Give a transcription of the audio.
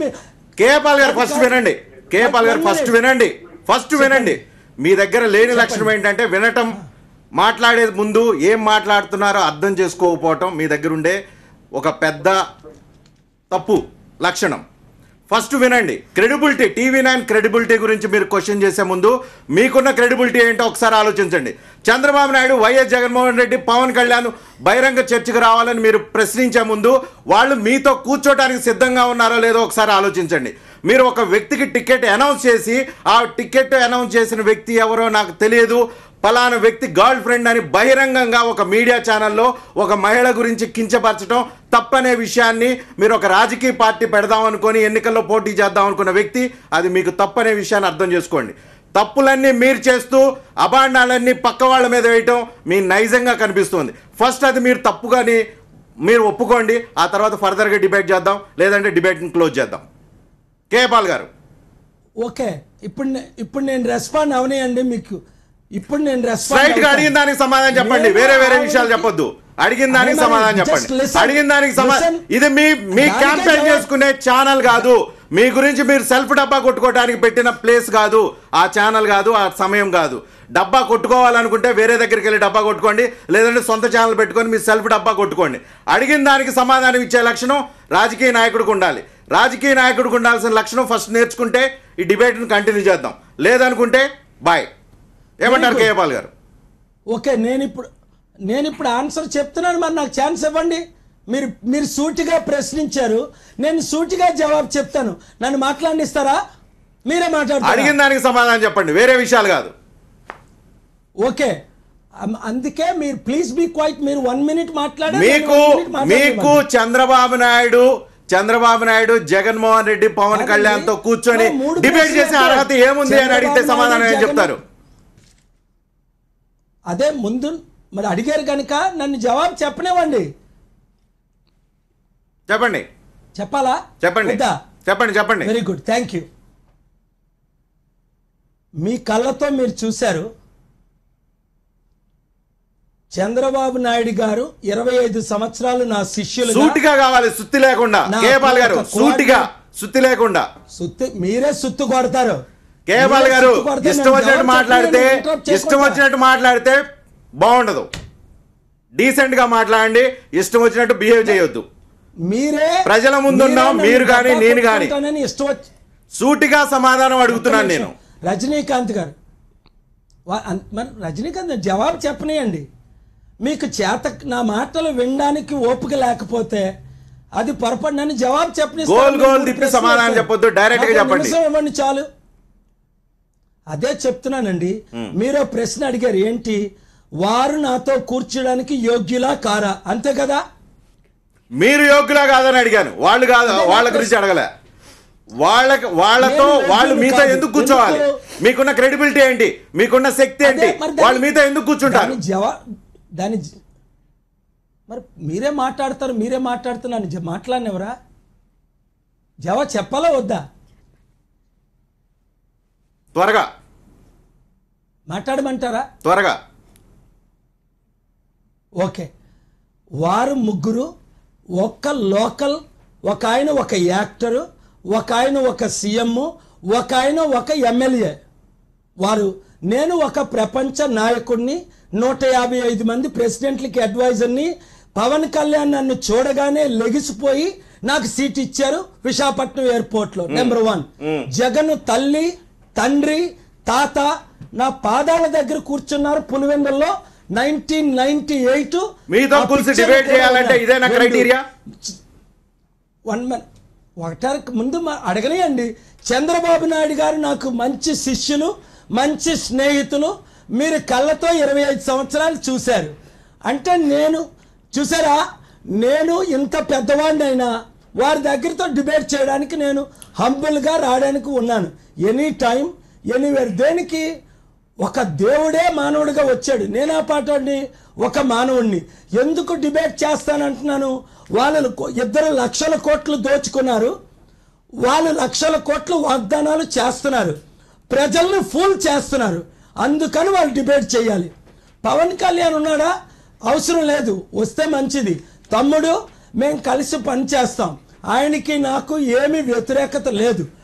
మీ- కేపాల్ గారు ఫస్ట్ వినండి కేపాల్ గారు ఫస్ట్ వినండి ఫస్ట్ వినండి మీ దగ్గర లేని లక్షణం ఏంటంటే వినటం మాట్లాడే ముందు ఏం మాట్లాడుతున్నారో అర్థం చేసుకోకపోవటం మీ దగ్గర ఉండే ఒక పెద్ద తప్పు లక్షణం ఫస్ట్ వినండి క్రెడిబిలిటీ టీవీ నైన్ క్రెడిబిలిటీ గురించి మీరు క్వశ్చన్ చేసే ముందు మీకున్న క్రెడిబిలిటీ ఏంటో ఒకసారి ఆలోచించండి చంద్రబాబు నాయుడు వైఎస్ జగన్మోహన్ రెడ్డి పవన్ కళ్యాణ్ బహిరంగ చర్చకు రావాలని మీరు ప్రశ్నించే ముందు వాళ్ళు మీతో కూర్చోటానికి సిద్ధంగా ఉన్నారో లేదో ఒకసారి ఆలోచించండి మీరు ఒక వ్యక్తికి టికెట్ అనౌన్స్ చేసి ఆ టికెట్ అనౌన్స్ చేసిన వ్యక్తి ఎవరో నాకు తెలియదు పలానా వ్యక్తి గర్ల్ ఫ్రెండ్ అని బహిరంగంగా ఒక మీడియా ఛానల్లో ఒక మహిళ గురించి కించపరచడం తప్పనే విషయాన్ని మీరు ఒక రాజకీయ పార్టీ పెడదాం అనుకొని ఎన్నికల్లో పోటీ చేద్దాం అనుకున్న వ్యక్తి అది మీకు తప్పనే విషయాన్ని అర్థం చేసుకోండి తప్పులన్నీ మీరు చేస్తూ అభాండాలన్నీ పక్క వాళ్ళ మీద వేయటం మీ నైజంగా కనిపిస్తుంది ఫస్ట్ అది మీరు తప్పుగాని మీరు ఒప్పుకోండి ఆ తర్వాత ఫర్దర్గా డిబేట్ చేద్దాం లేదంటే డిబేట్ని క్లోజ్ చేద్దాం కేపాల్ గారు ఓకే ఇప్పుడు నే- ఇప్పుడు నేను రెస్పాండ్ అవనియండి మీకు ఇప్పుడు నేను స్ట్రైట్ గా అడిగిన దానికి సమాధానం చెప్పండి నేను వేరే వేరే ఆవిడకి- విషయాలు చెప్పొద్దు అడిగిన దానికి అదే మరి, సమాధానం just చెప్పండి listen. అడిగిన దానికి సమాధానం Listen. ఇది మీ మీ దానికే క్యాంపెయిన్ జవాబు. చేసుకునే ఛానల్ కాదు మీ గురించి మీరు సెల్ఫ్ డబ్బా కొట్టుకోవడానికి పెట్టిన ప్లేస్ కాదు ఆ ఛానల్ కాదు ఆ సమయం కాదు డబ్బా కొట్టుకోవాలనుకుంటే వేరే దగ్గరికి వెళ్ళి డబ్బా కొట్టుకోండి లేదంటే సొంత ఛానల్ పెట్టుకొని మీ సెల్ఫ్ డబ్బా కొట్టుకోండి అడిగిన దానికి సమాధానం ఇచ్చే లక్షణం రాజకీయ నాయకుడికి ఉండాలి రాజకీయ నాయకుడికి ఉండాల్సిన లక్షణం ఫస్ట్ నేర్చుకుంటే ఈ డిబేట్ని కంటిన్యూ చేద్దాం లేదనుకుంటే బాయ్ ఏమంటారు Very good. కేపాల్ గారు ఓకే నేను ఇప్పుడు నేను ఇప్పుడు ఆన్సర్ చెప్తున్నాను మరి నాకు ఛాన్స్ ఇవ్వండి మీరు మీరు సూటిగా ప్రశ్నించారు నేను సూటిగా జవాబు చెప్తాను నన్ను మాట్లాడిస్తారా మీరే అడిగిన మాట్లాడతారు దానికి సమాధానం చెప్పండి వేరే విషయాలు కాదు ఓకే అమ్- అందుకే మీరు ప్లీజ్ బీ క్వైట్ మీరు వన్ మినిట్ మాట్లాడే మీకు మీకు చంద్రబాబు నాయుడు చంద్రబాబు నాయుడు జగన్మోహన్ రెడ్డి పవన్ కాదండి. కళ్యాణ్ తో కూర్చొని నా మూడు డిబేట్ ప్రశ్నలు చేసే అర్హత ఏముంది అని అడిగితే చంద్రబాబు సమాధానం ఏం నాయుడు, చెప్తారు అదే ముందు మరి అడిగారు కనుక నన్ను జవాబు చెప్పనివ్వండి చెప్పండి చెప్పాలా చెప్పండి వద్దా? చెప్పండి చెప్పండి వెరీ గుడ్ థ్యాంక్ యూ మీ కళ్ళతో మీరు చూశారు చంద్రబాబు నాయుడు గారు ఇరవై ఐదు సంవత్సరాలు నా శిష్యులు సూటిగా కావాలి సుత్తి లేకుండా నా కేపాల్ గారు ఒక సూటిగా కోఆర్డినేట్ సుత్తి లేకుండా సుత్తి మీరే సుత్తు కొడతారు కేపాల్ మీరే గారు సుత్తు కొడితే ఇష్టం నేను వచ్చినట్టు జవాబు మాట్లాడితే చెప్పలేను, interrupt ఇష్టం చేసుకుంటా. వచ్చినట్టు మాట్లాడితే బాగుండదు డీసెంట్ గా మాట్లాడండి ఇష్టం వచ్చినట్టు బిహేవ్ చేయొద్దు మీరే ప్రజల ముందున్నాం, మీరే మీరు నన్ను గాని, డబ్బా నేను గాని. కొట్టుకుంటానని ఇష్టం వచ్చి సూటిగా సమాధానం అడుగుతున్నాను నేను రజనీకాంత్ గారు వా- అన్- మరి రజనీకాంత్ జవాబు చెప్పనియండి మీకు చేత నా మాటలు వినడానికి ఓపిక లేకపోతే అది పొరపాటు నన్ను జవాబు చెప్పని గోల్ గోల్ తిప్పి సమాధానం చెప్పొద్దు, direct గా చెప్పండి. ఇవ్వండి చాలు అదే చెప్తున్నానండి మీరు ఓ ప్రశ్న అడిగారు ఏంటి వారు నాతో కూర్చోడానికి యోగ్యులా కారా అంతే కదా మీరు యోగ్యులా కాదని అడిగాను వాళ్ళు కాదు అదే వాళ్ళ నా గురించి అడగలే వాళ్ళకి వాళ్ళతో నేను వాళ్ళు యోగ్యులు మీతో కాదు. ఎందుకు కూర్చోవాలి ఎందుకు? మీకున్న క్రెడిబిలిటీ ఏంటి మీకున్న శక్తి ఏంటి అదే మరి దాని- వాళ్ళు మీతో ఎందుకు కూర్చుంటారు దాని జవా దాని జ- మరి మీరే మాట్లాడతారు మీరే మాట్లాడుతున్నాను జ- మాట్లాడినవరా జవా చెప్పాలా వద్దా త్వరగా మాట్లాడమంటారా త్వరగా ఓకే వారు ముగ్గురు ఒక్క లోకల్ ఒక ఆయన ఒక యాక్టరు ఒక ఆయన ఒక సీఎం ఒక ఆయన ఒక ఎమ్మెల్యే వారు నేను ఒక ప్రపంచ నాయకుడిని నూట యాభై ఐదు మంది ప్రెసిడెంట్లకి అడ్వైజర్ని పవన్ కళ్యాణ్ నన్ను చూడగానే లెగిసిపోయి నాకు సీట్ ఇచ్చారు విశాఖపట్నం ఎయిర్పోర్ట్లో నెంబర్ వన్ జగన్ తల్లి తండ్రి తాత నా పాదాల దగ్గర కూర్చున్నారు పులివెందుల్లో నైన్టీన్ నైన్టీ ఎయిట్ మీతో కలిసి డిబేట్ చేయాలంటే ఇదేనా క్రైటీరియా వన్ మన్ ఒకటారి ముందు మ- అడగలేయండి చంద్రబాబు నాయుడు గారు నాకు మంచి శిష్యులు మంచి స్నేహితులు మీరు కళ్ళతో ఇరవై ఐదు సంవత్సరాలు చూశారు అంటే నేను చూసారా నేను ఇంత పెద్దవాడినైనా వారి దగ్గరతో డిబేట్ చేయడానికి నేను హంబుల్గా రావడానికి ఉన్నాను ఎనీ టైం ఎనీవేర్ దేనికి ఒక దేవుడే మానవుడిగా వచ్చాడు నేను ఆ పాటోడిని ఒక మానవుడిని ఎందుకు డిబేట్ చేస్తానంటున్నాను వాళ్ళు కో- ఇద్దరు లక్షల కోట్లు దోచుకున్నారు వాళ్ళు లక్షల కోట్లు వాగ్దానాలు చేస్తున్నారు ప్రజల్ని ఫూల్ చేస్తున్నారు అందుకని వాళ్ళు డిబేట్ చేయాలి పవన్ కళ్యాణ్ ఉన్నాడా అవసరం లేదు వస్తే మంచిది తమ్ముడు మేము కలిసి పని చేస్తాం ఆయనకి నాకు ఏమీ వ్యతిరేకత లేదు